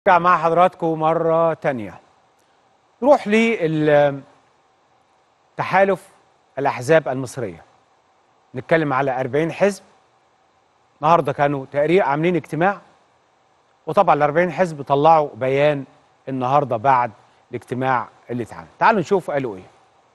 نرجع مع حضراتكم مرة تانية نروح لتحالف الأحزاب المصرية نتكلم على 40 حزب النهارده كانوا تقرير عاملين اجتماع وطبعا ال 40 حزب طلعوا بيان النهارده بعد الاجتماع اللي اتعمل تعالوا نشوف قالوا ايه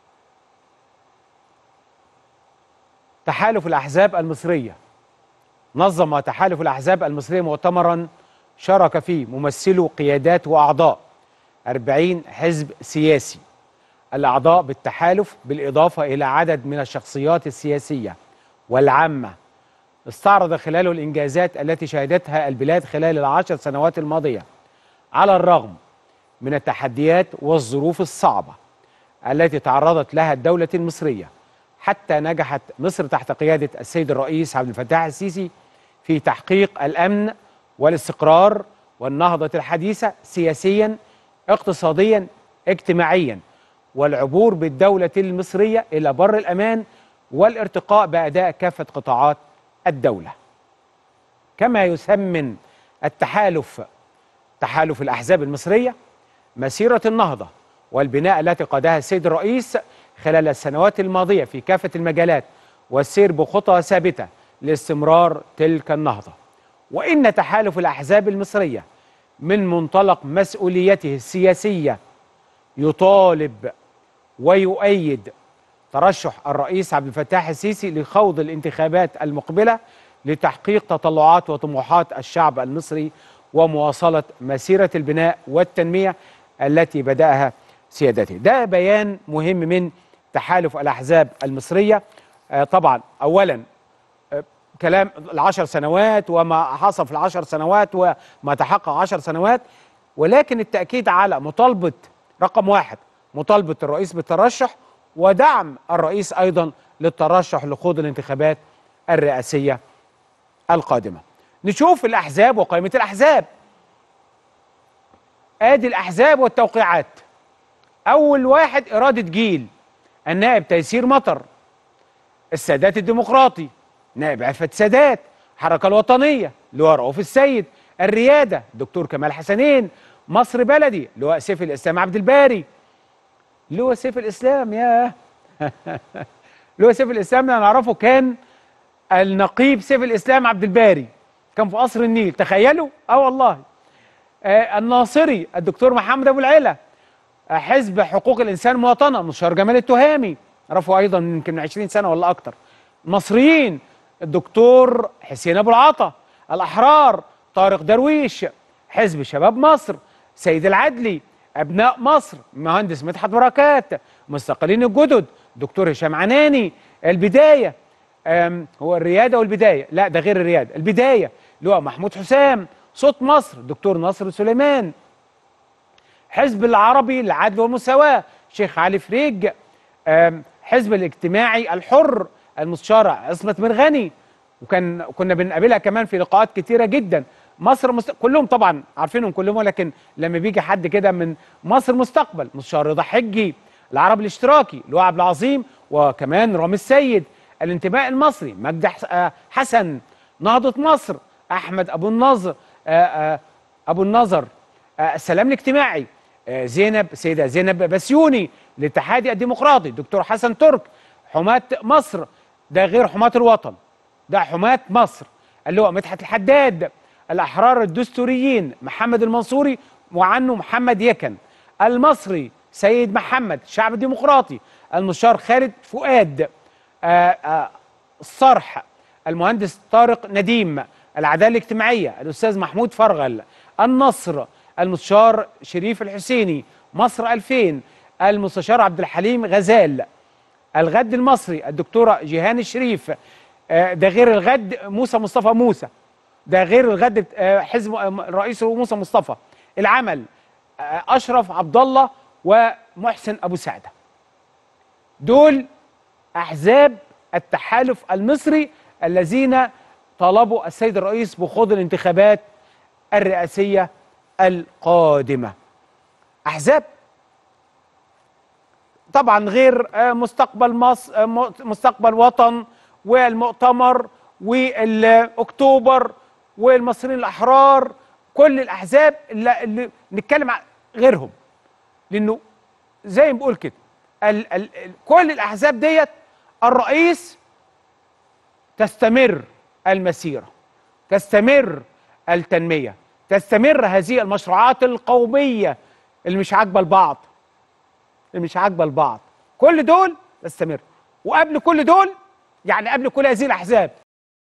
تحالف الأحزاب المصرية نظم تحالف الأحزاب المصرية مؤتمرا شارك فيه ممثلو قيادات وأعضاء 40 حزب سياسي الأعضاء بالتحالف بالإضافة إلى عدد من الشخصيات السياسية والعامة استعرض خلاله الإنجازات التي شهدتها البلاد خلال العشر سنوات الماضية على الرغم من التحديات والظروف الصعبة التي تعرضت لها الدولة المصرية حتى نجحت مصر تحت قيادة السيد الرئيس عبد الفتاح السيسي في تحقيق الأمن والاستقرار والنهضة الحديثة سياسيا اقتصاديا اجتماعيا والعبور بالدولة المصرية إلى بر الأمان والارتقاء بأداء كافة قطاعات الدولة كما يسمن التحالف تحالف الأحزاب المصرية مسيرة النهضة والبناء التي قادها السيد الرئيس خلال السنوات الماضية في كافة المجالات والسير بخطى ثابتة لاستمرار تلك النهضة وإن تحالف الأحزاب المصرية من منطلق مسؤوليته السياسية يطالب ويؤيد ترشح الرئيس عبد الفتاح السيسي لخوض الانتخابات المقبلة لتحقيق تطلعات وطموحات الشعب المصري ومواصلة مسيرة البناء والتنمية التي بدأها سيادته ده بيان مهم من تحالف الأحزاب المصرية آه طبعا أولا آه كلام العشر سنوات وما حصل في العشر سنوات وما تحقق عشر سنوات ولكن التأكيد على مطالبة رقم واحد مطالبة الرئيس بالترشح ودعم الرئيس أيضا للترشح لخوض الانتخابات الرئاسية القادمة نشوف الأحزاب وقائمة الأحزاب آدي الأحزاب والتوقيعات أول واحد إرادة جيل النائب تيسير مطر السادات الديمقراطي نائب عفت سادات الحركة الوطنية لواء رؤوف السيد الريادة دكتور كمال حسنين مصر بلدي لواء سيف الإسلام عبد الباري لواء سيف الإسلام يا لواء سيف الإسلام اللي نعرفه كان النقيب سيف الإسلام عبد الباري كان في قصر النيل تخيلوا اه والله آه الناصري الدكتور محمد أبو العلا آه حزب حقوق الإنسان مواطنة مستشار جمال التهامي عرفوا أيضا يمكن من 20 سنة ولا أكتر المصريين الدكتور حسين أبو العطا الأحرار طارق درويش حزب شباب مصر سيد العدلي أبناء مصر مهندس مدحت بركات مستقلين الجدد دكتور هشام عناني البداية هو الريادة والبداية لا ده غير الريادة البداية لواء محمود حسام صوت مصر دكتور ناصر سليمان حزب العربي للعدل والمساواة شيخ علي فريج حزب الاجتماعي الحر المستشار عصمت مرغني وكان كنا بنقابلها كمان في لقاءات كتيرة جدا مصر مست... كلهم طبعا عارفينهم كلهم ولكن لما بيجي حد كده من مصر مستقبل مستشار رضا حجي العرب الاشتراكي لواء عبد العظيم وكمان رامي السيد الانتماء المصري مجدي حسن نهضة مصر أحمد أبو النظر أبو النظر السلام الاجتماعي زينب سيدة زينب بسيوني الاتحادي الديمقراطي دكتور حسن ترك حماة مصر ده غير حماة الوطن ده حماة مصر اللواء مدحت الحداد الأحرار الدستوريين محمد المنصوري وعنه محمد يكن المصري سيد محمد الشعب الديمقراطي المستشار خالد فؤاد آآ آآ الصرح المهندس طارق نديم العدالة الاجتماعية الأستاذ محمود فرغل النصر المستشار شريف الحسيني مصر 2000 المستشار عبد الحليم غزال الغد المصري الدكتورة جيهان الشريف ده غير الغد موسى مصطفى موسى ده غير الغد حزب الرئيس موسى مصطفى العمل اشرف عبد الله ومحسن ابو سعده دول احزاب التحالف المصري الذين طلبوا السيد الرئيس بخوض الانتخابات الرئاسيه القادمه احزاب طبعا غير مستقبل مصر مستقبل وطن والمؤتمر والاكتوبر والمصريين الاحرار كل الاحزاب اللي, اللي نتكلم عن غيرهم لانه زي ما بقول كده ال ال ال كل الاحزاب ديت الرئيس تستمر المسيره تستمر التنميه تستمر هذه المشروعات القوميه اللي مش عاجبه البعض اللي مش عاجبه البعض كل دول تستمر وقبل كل دول يعني قبل كل هذه الاحزاب